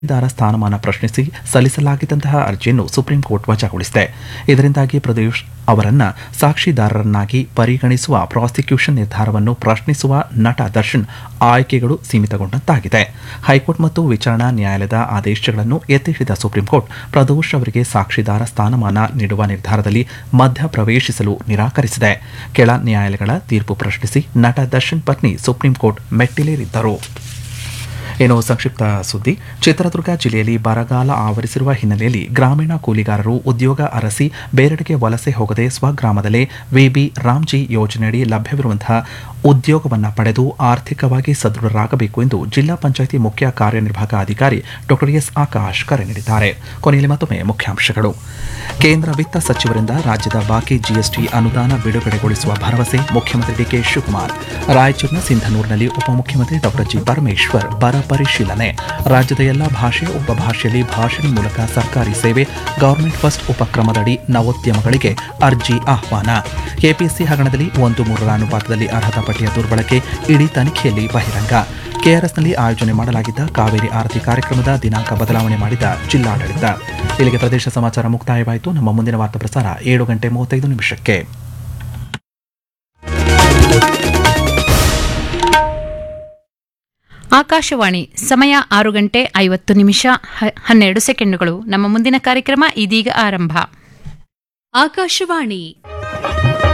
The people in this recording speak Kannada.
ದಾರ ಸ್ಥಾನಮಾನ ಪ್ರಶ್ನಿಸಿ ಸಲ್ಲಿಸಲಾಗಿದ್ದಂತಹ ಅರ್ಜಿಯನ್ನು ಸುಪ್ರೀಂ ಕೋರ್ಟ್ ವಜಾಗೊಳಿಸಿದೆ ಇದರಿಂದಾಗಿ ಪ್ರದೇಶ್ ಅವರನ್ನ ಸಾಕ್ಷಿದಾರರನ್ನಾಗಿ ಪರಿಗಣಿಸುವ ಪ್ರಾಸಿಕ್ಯೂಷನ್ ನಿರ್ಧಾರವನ್ನು ಪ್ರಶ್ನಿಸುವ ನಟ ದರ್ಶನ್ ಆಯ್ಕೆಗಳು ಸೀಮಿತಗೊಂಡಂತಾಗಿದೆ ಹೈಕೋರ್ಟ್ ಮತ್ತು ವಿಚಾರಣಾ ನ್ಯಾಯಾಲಯದ ಆದೇಶಗಳನ್ನು ಎತ್ತಿ ಹಿಡಿದ ಸುಪ್ರೀಂ ಕೋರ್ಟ್ ಪ್ರದೋಷ್ ಅವರಿಗೆ ಸಾಕ್ಷಿದಾರ ಸ್ಥಾನಮಾನ ನೀಡುವ ನಿರ್ಧಾರದಲ್ಲಿ ಮಧ್ಯ ಪ್ರವೇಶಿಸಲು ನಿರಾಕರಿಸಿದೆ ಕೆಳ ನ್ಯಾಯಾಲಯಗಳ ತೀರ್ಪು ಪ್ರಶ್ನಿಸಿ ನಟ ದರ್ಶನ್ ಪತ್ನಿ ಸುಪ್ರೀಂ ಕೋರ್ಟ್ ಮೆಟ್ಟಿಲೇರಿದ್ದರು ಇನ್ನು ಸಂಕ್ಷಿಪ್ತ ಸುದ್ದಿ ಚಿತ್ರದುರ್ಗ ಜಿಲ್ಲೆಯಲ್ಲಿ ಬರಗಾಲ ಆವರಿಸಿರುವ ಹಿನ್ನೆಲೆಯಲ್ಲಿ ಗ್ರಾಮೀಣ ಕೂಲಿಗಾರರು ಉದ್ಯೋಗ ಅರಸಿ ಬೇರೆಡೆಗೆ ವಲಸೆ ಹೋಗದೆ ಸ್ವಗ್ರಾಮದಲ್ಲೇ ವಿಬಿ ರಾಮ್ಜಿ ಯೋಜನೆಯಡಿ ಲಭ್ಯವಿರುವಂತಹ ಉದ್ಯೋಗವನ್ನು ಪಡೆದು ಆರ್ಥಿಕವಾಗಿ ಸದೃಢರಾಗಬೇಕು ಎಂದು ಜಿಲ್ಲಾ ಪಂಚಾಯಿತಿ ಮುಖ್ಯ ಕಾರ್ಯನಿರ್ವಾಹಕ ಅಧಿಕಾರಿ ಡಾಕ್ಟರ್ ಎಸ್ ಆಕಾಶ್ ಕರೆ ನೀಡಿದ್ದಾರೆ ಕೊನೆಯಲ್ಲಿ ಮತ್ತೊಮ್ಮೆ ಮುಖ್ಯಾಂಶಗಳು ಕೇಂದ್ರ ವಿತ್ತ ಸಚಿವರಿಂದ ರಾಜ್ಯದ ಬಾಕಿ ಜಿಎಸ್ಟಿ ಅನುದಾನ ಬಿಡುಗಡೆಗೊಳಿಸುವ ಭರವಸೆ ಮುಖ್ಯಮಂತ್ರಿ ಡಿಕೆ ಶಿವಕುಮಾರ್ ರಾಯಚೂರಿನ ಸಿಂಧನೂರಿನಲ್ಲಿ ಉಪಮುಖ್ಯಮಂತ್ರಿ ಡಾಕ್ಟರ್ ಜಿ ಪರಮೇಶ್ವರ್ ಬರ ಪರಿಶೀಲನೆ ರಾಜ್ಯದ ಎಲ್ಲಾ ಭಾಷೆ ಉಪಭಾಷೆಯಲ್ಲಿ ಭಾಷಣ ಮೂಲಕ ಸರ್ಕಾರಿ ಸೇವೆ ಗವರ್ಮೆಂಟ್ ಫಸ್ಟ್ ಉಪಕ್ರಮದಡಿ ನವೋದ್ಯಮಗಳಿಗೆ ಅರ್ಜಿ ಆಹ್ವಾನ ಕೆಪಿಎಸ್ಸಿ ಹಗರಣದಲ್ಲಿ ಒಂದು ಮೂರರ ಅನುಪಾತದಲ್ಲಿ ಅರ್ಹತಾ ಪಟ್ಟಿಯ ದುರ್ಬಳಕೆ ಇಡೀ ತನಿಖೆಯಲ್ಲಿ ಬಹಿರಂಗ ಕೆಆರ್ಎಸ್ನಲ್ಲಿ ಆಯೋಜನೆ ಮಾಡಲಾಗಿದ್ದ ಕಾವೇರಿ ಆರತಿ ಕಾರ್ಯಕ್ರಮದ ದಿನಾಂಕ ಬದಲಾವಣೆ ಮಾಡಿದ ಜಿಲ್ಲಾಡಳಿತ ಇಲ್ಲಿಗೆ ಪ್ರದೇಶ ಸಮಾಚಾರ ಮುಕ್ತಾಯವಾಯಿತು ನಮ್ಮ ಮುಂದಿನ ವಾರ್ತಾ ಪ್ರಸಾರ ಏಳು ಗಂಟೆ ಮೂವತ್ತೈದು ನಿಮಿಷಕ್ಕೆ ಆಕಾಶವಾಣಿ ಸಮಯ ಆರು ಗಂಟೆ ಐವತ್ತು ನಿಮಿಷ ಹ- ಹನ್ನೆರಡು ಸೆಕೆಂಡುಗಳು ನಮ್ಮ ಮುಂದಿನ ಕಾರ್ಯಕ್ರಮ ಇದೀಗ ಆರಂಭ ಆಕಾಶವಾಣಿ